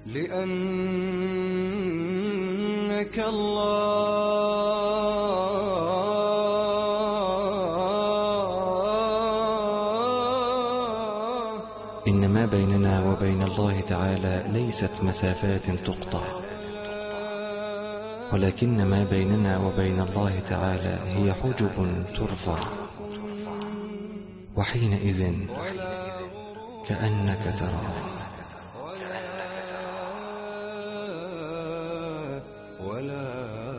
لأنك الله إن ما بيننا وبين الله تعالى ليست مسافات تقطع ولكن ما بيننا وبين الله تعالى هي حجب ترفع وحينئذ كأنك تراه ولا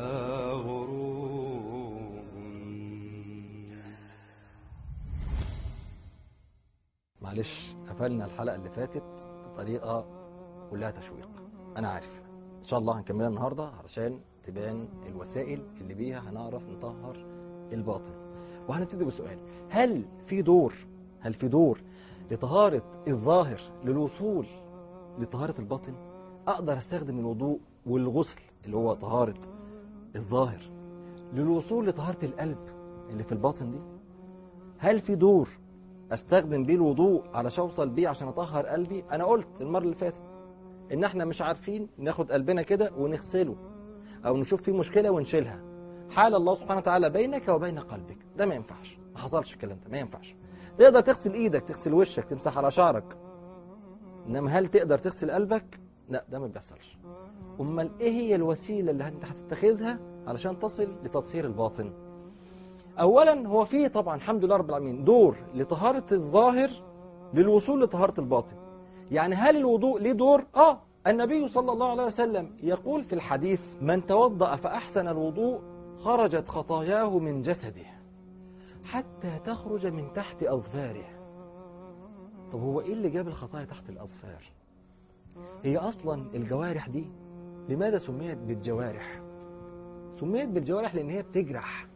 غروب معلش قفلنا الحلقة اللي فاتت بطريقة كلها تشويق أنا عارف إن شاء الله هنكملها النهاردة علشان تبان الوسائل اللي بيها هنعرف نطهر الباطن وهنبتدي بسؤال هل في دور هل في دور لطهارة الظاهر للوصول لطهارة الباطن أقدر أستخدم الوضوء والغسل اللي هو طهارة الظاهر للوصول لطهارة القلب اللي في الباطن دي هل في دور استخدم بيه الوضوء علشان اوصل بيه عشان اطهر قلبي انا قلت المره اللي فاتت ان احنا مش عارفين ناخد قلبنا كده ونغسله او نشوف فيه مشكله ونشيلها حال الله سبحانه وتعالى بينك وبين قلبك ده ما ينفعش ما حصلش الكلام ده ما ينفعش تقدر تغسل ايدك تغسل وشك تمسح على شعرك انما هل تقدر تغسل قلبك لا ده ما بيحصلش امال ايه هي الوسيله اللي انت هتتخذها علشان تصل لتطهير الباطن اولا هو فيه طبعا الحمد لله رب العالمين دور لطهارة الظاهر للوصول لطهارة الباطن يعني هل الوضوء ليه دور اه النبي صلى الله عليه وسلم يقول في الحديث من توضأ فأحسن الوضوء خرجت خطاياه من جسده حتى تخرج من تحت أظفاره طب هو ايه اللي جاب الخطايا تحت الأظفار هي أصلا الجوارح دي لماذا سميت بالجوارح سميت بالجوارح لأن هي بتجرح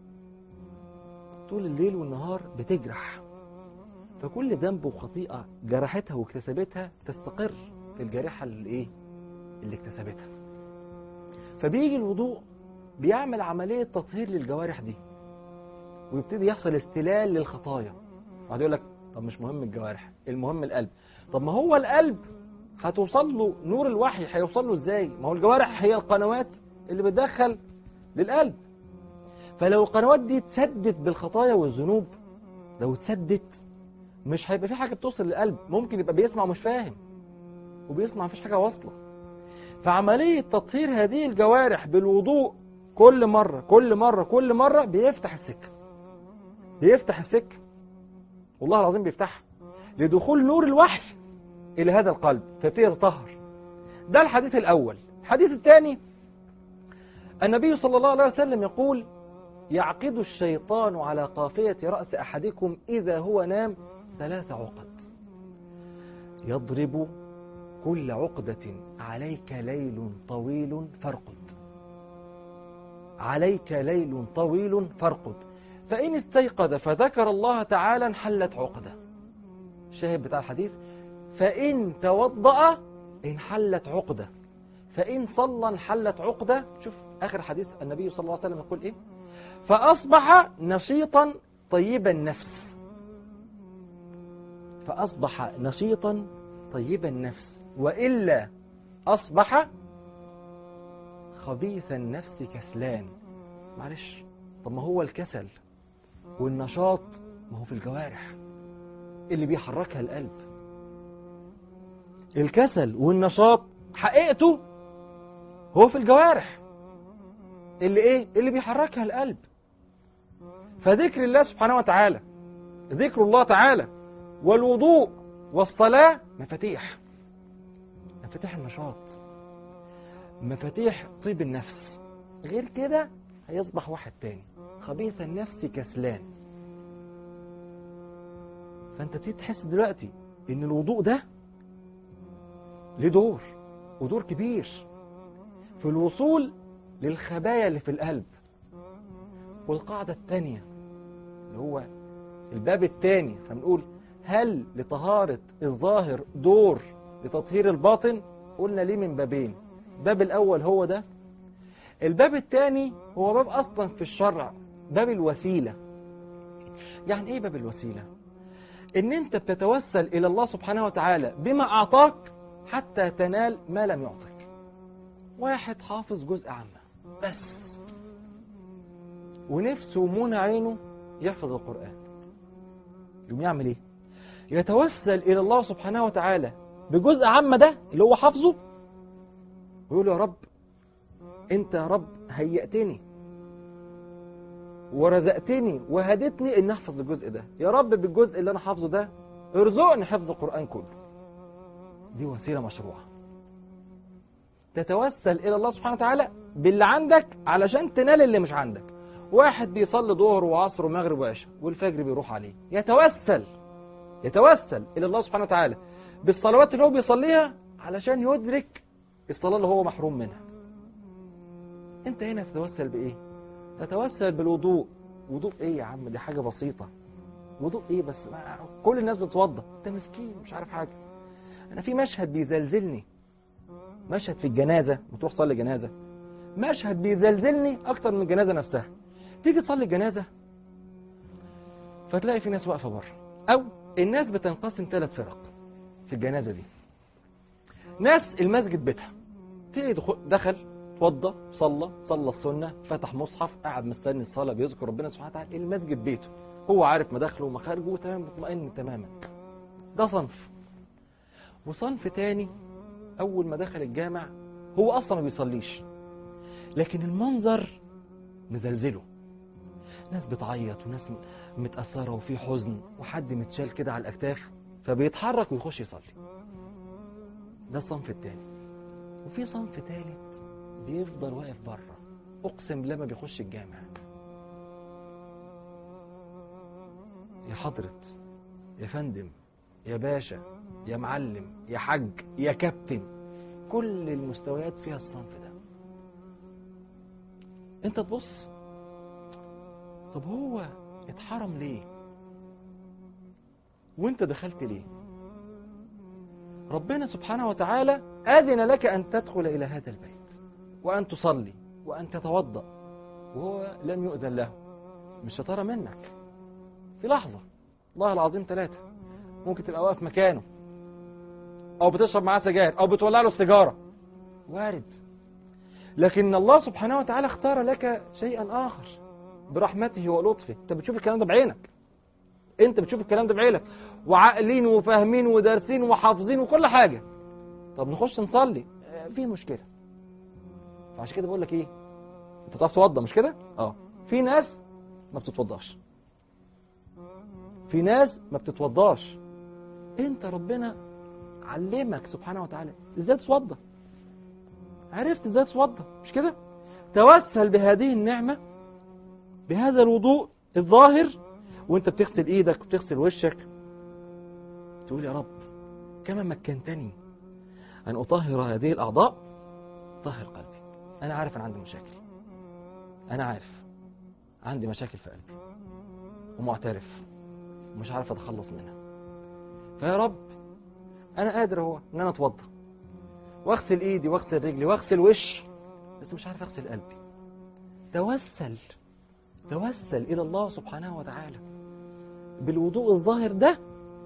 طول الليل والنهار بتجرح فكل ذنب وخطيئة جرحتها واكتسبتها تستقر في الجارحة اللي ايه اللي اكتسبتها فبيجي الوضوء بيعمل عملية تطهير للجوارح دي ويبتدي يحصل استلال للخطايا واحد يقول لك طب مش مهم الجوارح المهم القلب طب ما هو القلب هتوصل له نور الوحي هيوصل له ازاي ما هو الجوارح هي القنوات اللي بتدخل للقلب فلو القنوات دي اتسدت بالخطايا والذنوب لو اتسدت مش هيبقى في حاجه بتوصل للقلب ممكن يبقى بيسمع مش فاهم وبيسمع مفيش حاجه واصله فعمليه تطهير هذه الجوارح بالوضوء كل مره كل مره كل مره بيفتح السكه بيفتح السكه والله العظيم بيفتحها لدخول نور الوحي الى هذا القلب فيبتدي يتطهر ده الحديث الاول الحديث الثاني النبي صلى الله عليه وسلم يقول يعقد الشيطان على قافية رأس أحدكم إذا هو نام ثلاث عقد يضرب كل عقدة عليك ليل طويل فارقد عليك ليل طويل فارقد فإن استيقظ فذكر الله تعالى انحلت عقدة الشاهد بتاع الحديث فإن توضأ انحلت عقدة فإن صلى انحلت عقدة شوف آخر حديث النبي صلى الله عليه وسلم يقول إيه فأصبح نشيطا طيب النفس فأصبح نشيطا طيب النفس وإلا أصبح خبيث النفس كسلان معلش طب ما هو الكسل والنشاط ما هو في الجوارح اللي بيحركها القلب الكسل والنشاط حقيقته هو في الجوارح اللي ايه اللي بيحركها القلب فذكر الله سبحانه وتعالى ذكر الله تعالى والوضوء والصلاة مفاتيح مفاتيح النشاط مفاتيح طيب النفس غير كده هيصبح واحد تاني خبيث النفس كسلان فانت تيجي تحس دلوقتي ان الوضوء ده ليه دور ودور كبير في الوصول للخبايا اللي في القلب والقاعدة الثانية اللي هو الباب الثاني فنقول هل لطهارة الظاهر دور لتطهير الباطن قلنا ليه من بابين الباب الأول هو ده الباب الثاني هو باب أصلا في الشرع باب الوسيلة يعني إيه باب الوسيلة إن أنت بتتوسل إلى الله سبحانه وتعالى بما أعطاك حتى تنال ما لم يعطك واحد حافظ جزء عامة بس ونفسه ومنى عينه يحفظ القرآن يقوم يعمل ايه يتوسل الى الله سبحانه وتعالى بجزء عامة ده اللي هو حافظه ويقول يا رب انت يا رب هيأتني ورزقتني وهدتني ان احفظ الجزء ده يا رب بالجزء اللي انا حافظه ده ارزقني حفظ القرآن كله دي وسيلة مشروعة تتوسل الى الله سبحانه وتعالى باللي عندك علشان تنال اللي مش عندك واحد بيصلي ظهر وعصر ومغرب وعشاء والفجر بيروح عليه يتوسل يتوسل الى الله سبحانه وتعالى بالصلوات اللي هو بيصليها علشان يدرك الصلاة اللي هو محروم منها انت هنا تتوسل بايه تتوسل بالوضوء وضوء ايه يا عم دي حاجة بسيطة وضوء ايه بس ما كل الناس بتتوضى انت مسكين مش عارف حاجة انا في مشهد بيزلزلني مشهد في الجنازة بتروح تصلي جنازة مشهد بيزلزلني اكتر من الجنازة نفسها تيجي تصلي الجنازة فتلاقي في ناس واقفة بره او الناس بتنقسم ثلاث فرق في الجنازة دي ناس المسجد بيتها تلاقي دخل, دخل اتوضى صلى صلى السنة فتح مصحف قاعد مستني الصلاة بيذكر ربنا سبحانه وتعالى المسجد بيته هو عارف مداخله ومخارجه تمام مطمئن تماما ده صنف وصنف تاني اول ما دخل الجامع هو اصلا ما بيصليش لكن المنظر مزلزله ناس بتعيط وناس متأثرة وفي حزن وحد متشال كده على الأكتاف فبيتحرك ويخش يصلي ده الصنف التاني وفي صنف تالت بيفضل واقف بره أقسم لما بيخش الجامع يا حضرة يا فندم يا باشا يا معلم يا حج يا كابتن كل المستويات فيها الصنف ده انت تبص طب هو اتحرم ليه وانت دخلت ليه ربنا سبحانه وتعالى أذن لك أن تدخل إلى هذا البيت وأن تصلي وأن تتوضأ وهو لم يؤذن له مش شطارة منك في لحظة الله العظيم ثلاثة ممكن تبقى واقف مكانه أو بتشرب معاه سجاير أو بتولع له السيجارة وارد لكن الله سبحانه وتعالى اختار لك شيئا آخر برحمته ولطفه انت بتشوف الكلام ده بعينك انت بتشوف الكلام ده بعينك وعاقلين وفاهمين ودارسين وحافظين وكل حاجة طب نخش نصلي اه في مشكلة فعشان كده بقول لك ايه انت تعرف توضى مش كده اه في ناس ما بتتوضاش في ناس ما بتتوضاش انت ربنا علمك سبحانه وتعالى ازاي تتوضى عرفت ازاي تتوضى مش كده توسل بهذه النعمة بهذا الوضوء الظاهر وانت بتغسل ايدك وبتغسل وشك تقول يا رب كما مكنتني ان اطهر هذه الاعضاء طهر قلبي انا عارف ان عندي مشاكل انا عارف عندي مشاكل في قلبي ومعترف ومش عارف اتخلص منها فيا رب انا قادر هو ان انا اتوضى واغسل ايدي واغسل رجلي واغسل وشي بس مش عارف اغسل قلبي توسل توسل الى الله سبحانه وتعالى بالوضوء الظاهر ده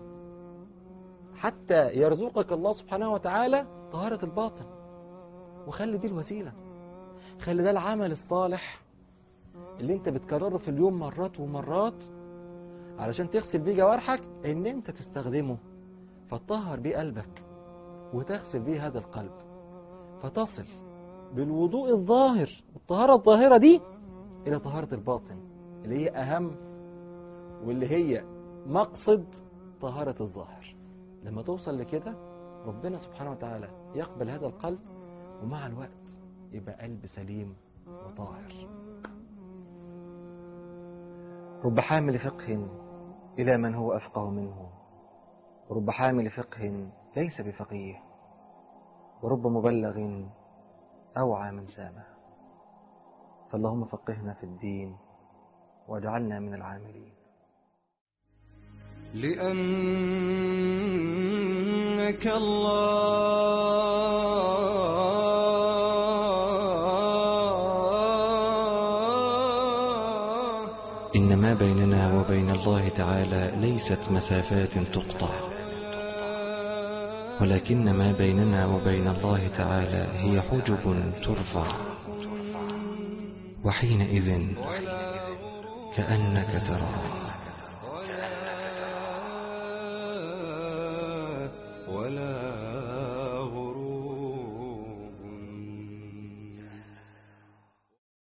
حتى يرزقك الله سبحانه وتعالى طهارة الباطن وخلي دي الوسيلة خلي ده العمل الصالح اللي انت بتكرره في اليوم مرات ومرات علشان تغسل بيه جوارحك ان انت تستخدمه فتطهر بيه قلبك وتغسل بيه هذا القلب فتصل بالوضوء الظاهر والطهارة الظاهرة دي إلى طهارة الباطن اللي هي أهم واللي هي مقصد طهارة الظاهر لما توصل لكده ربنا سبحانه وتعالى يقبل هذا القلب ومع الوقت يبقى قلب سليم وطاهر رب حامل فقه إلى من هو أفقه منه ورب حامل فقه ليس بفقيه ورب مبلغ أوعى من سامه فاللهم فقهنا في الدين واجعلنا من العاملين لأنك الله إن ما بيننا وبين الله تعالى ليست مسافات تقطع ولكن ما بيننا وبين الله تعالى هي حجب ترفع وحينئذ كأنك تراه